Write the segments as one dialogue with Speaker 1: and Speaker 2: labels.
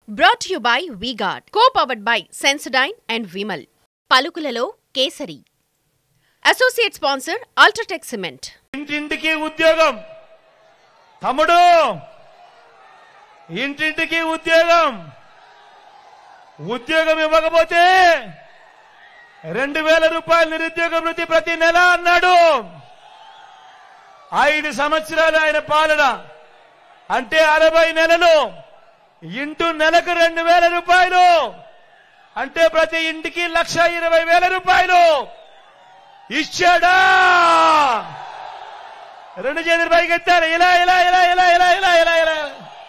Speaker 1: brought you by V Guard co powered by Sensodyne and Vimal పలుకులలో Kesari associate sponsor UltraTech cement
Speaker 2: ఇంటింటికి ఉద్యోగం తమ్ముడు ఇంటింటికి ఉద్యోగం ఉద్యోగం ఇవ్వకపోతే రెండు వేల రూపాయల నిరుద్యోగ వృత్తి ప్రతి నెల అన్నాడు ఐదు సంవత్సరాలు ఆయన పాలన అంటే అరవై నెలలు ఇంటూ నెలకు రెండు వేల రూపాయలు అంటే ప్రతి ఇంటికి లక్ష ఇరవై వేల రూపాయలు ఇచ్చాడా రెండు చేతులు పైకి ఎత్తారు ఇలా ఇలా ఇలా ఇలా ఇలా ఇలా ఇలా ఇలా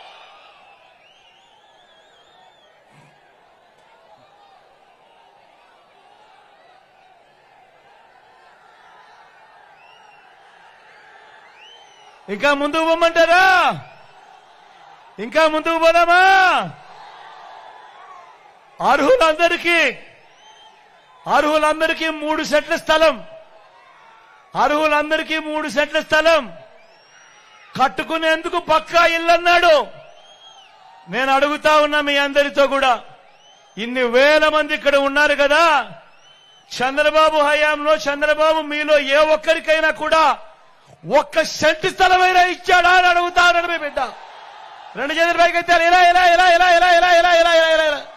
Speaker 2: ఇంకా ముందుకు పోమంటారా ఇంకా ముందుకు పోదామా అర్హులందరికీ అర్హులందరికీ మూడు సెట్ల స్థలం అర్హులందరికీ మూడు సెట్ల స్థలం కట్టుకునేందుకు పక్కా ఇల్లు అన్నాడు నేను అడుగుతా ఉన్నా మీ అందరితో కూడా ఇన్ని వేల మంది ఇక్కడ ఉన్నారు కదా చంద్రబాబు హయాంలో చంద్రబాబు మీలో ఏ ఒక్కరికైనా కూడా ఒక్క సెంటు స్థలమైనా ఇచ్చాడా అని అడుగుతా ఉన్నాడు మీ బిడ్డ రెండు చేతుల పైకి ఎత్తారు ఇలా ఇలా ఇలా ఇలా ఇలా ఇలా ఇలా ఇలా ఇలా ఇలా ఇలా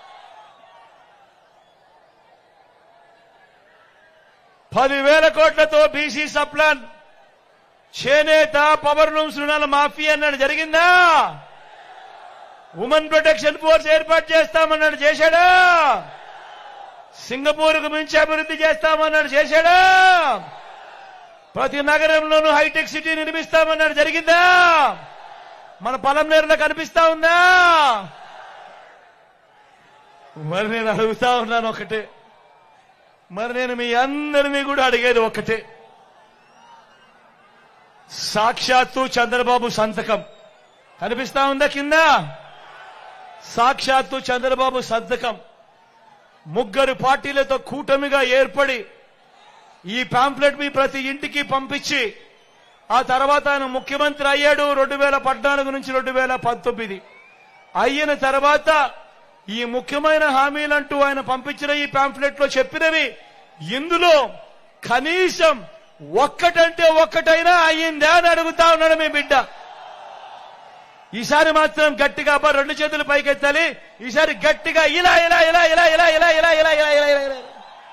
Speaker 2: పదివేల కోట్లతో బీసీ సప్లాన్ చేనేత పవర్ లూమ్స్ రుణాల మాఫీ అన్నాడు జరిగిందా ఉమెన్ ప్రొటెక్షన్ ఫోర్స్ ఏర్పాటు చేస్తామన్నాడు చేశాడా సింగపూర్కు మించి అభివృద్ధి చేస్తామన్నాడు చేశాడా ప్రతి నగరంలోనూ హైటెక్ సిటీ నిర్మిస్తామన్నాడు జరిగిందా మన పొలం నేరులో కనిపిస్తా ఉందా మరి నేను అడుగుతా ఉన్నాను ఒకటే మరి నేను మీ అందరినీ కూడా అడిగేది ఒక్కటే సాక్షాత్తు చంద్రబాబు సంతకం కనిపిస్తా ఉందా కింద సాక్షాత్తు చంద్రబాబు సంతకం ముగ్గురు పార్టీలతో కూటమిగా ఏర్పడి ఈ పాంప్లెట్ మీ ప్రతి ఇంటికి పంపించి ఆ తర్వాత ఆయన ముఖ్యమంత్రి అయ్యాడు రెండు వేల పద్నాలుగు నుంచి రెండు వేల పంతొమ్మిది అయిన తర్వాత ఈ ముఖ్యమైన హామీలంటూ ఆయన పంపించిన ఈ పాంప్లెట్ లో చెప్పినవి ఇందులో కనీసం ఒక్కటంటే ఒక్కటైనా అయ్యిందా అని అడుగుతా ఉన్నాడు మీ బిడ్డ ఈసారి మాత్రం గట్టిగా అబ్బా రెండు చేతులు పైకెత్తాలి ఈసారి గట్టిగా ఇలా ఇలా ఇలా ఇలా ఇలా ఇలా ఇలా ఇలా ఇలా ఇలా ఇలా ఇలా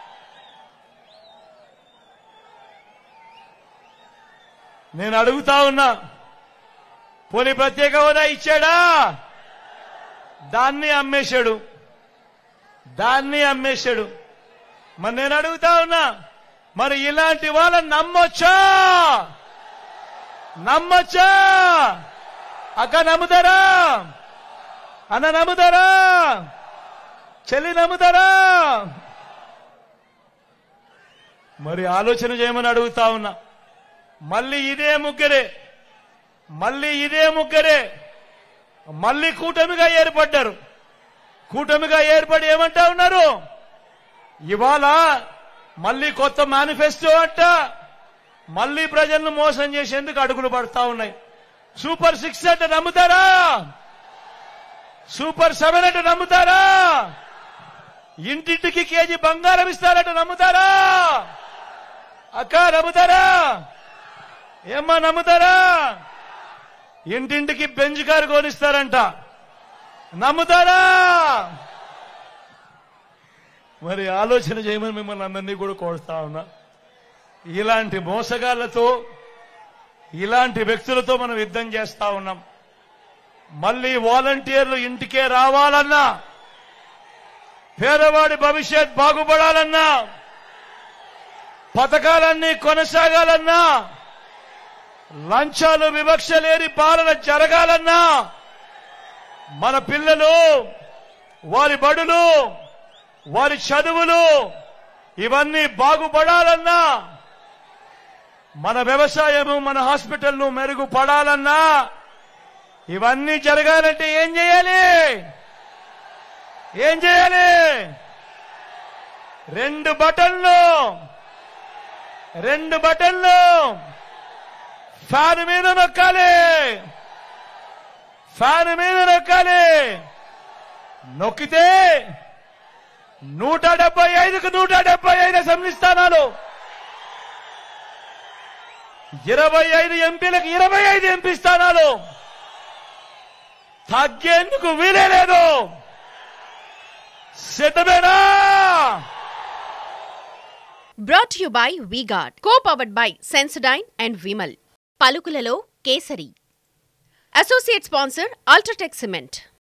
Speaker 2: నేను అడుగుతా ఉన్నా పోనీ ప్రత్యేక హోదా ఇచ్చాడా దాన్ని అమ్మేశాడు దాన్ని అమ్మేశాడు మరి నేను అడుగుతా ఉన్నా మరి ఇలాంటి వాళ్ళని నమ్మొచ్చా నమ్మొచ్చా అక్క నమ్ముతారా అన్న నమ్ముతారా చెల్లి నమ్ముతారా మరి ఆలోచన చేయమని అడుగుతా ఉన్నా మళ్ళీ ఇదే ముగ్గురే మళ్ళీ ఇదే ముగ్గురే మళ్ళీ కూటమిగా ఏర్పడ్డారు కూటమిగా ఏర్పడి ఏమంటా ఉన్నారు ఇవాళ మళ్ళీ కొత్త మేనిఫెస్టో అంట మళ్ళీ ప్రజలను మోసం చేసేందుకు అడుగులు పడతా ఉన్నాయి సూపర్ సిక్స్ అంటే నమ్ముతారా సూపర్ సెవెన్ అంటే నమ్ముతారా ఇంటింటికి కేజీ బంగారం ఇస్తారంటే నమ్ముతారా అక్క నమ్ముతారా ఏమ్మా నమ్ముతారా ఇంటింటికి బెంజ్ కారు కొనిస్తారంట నమ్ముతారా మరి ఆలోచన చేయమని మిమ్మల్ని అందరినీ కూడా కోరుతా ఉన్నా ఇలాంటి మోసగాళ్లతో ఇలాంటి వ్యక్తులతో మనం యుద్ధం చేస్తా ఉన్నాం మళ్ళీ వాలంటీర్లు ఇంటికే రావాలన్నా పేదవాడి భవిష్యత్ బాగుపడాలన్నా పథకాలన్నీ కొనసాగాలన్నా లంచాలు వివక్ష లేని పాలన జరగాలన్నా మన పిల్లలు వారి బడులు వారి చదువులు ఇవన్నీ బాగుపడాలన్నా మన వ్యవసాయము మన హాస్పిటల్ను మెరుగుపడాలన్నా ఇవన్నీ జరగాలంటే ఏం చేయాలి ఏం చేయాలి రెండు బటన్లు రెండు బటన్లు ఫ్యాన్ మీద నొక్కాలి ఫ్యాన్ మీద నొక్కాలి నొక్కితే నూట డెబ్బై ఐదుకు నూట డెబ్బై ఐదు అసెంబ్లీ స్థానాలు ఇరవై ఐదు ఎంపీలకు ఇరవై ఐదు ఎంపీ స్థానాలు తగ్గేందుకు వీలే లేదు సిద్ధమేనా
Speaker 1: brought you by V Guard co powered by Sensodyne and Vimal పలుకులలో Kesari associate sponsor UltraTech cement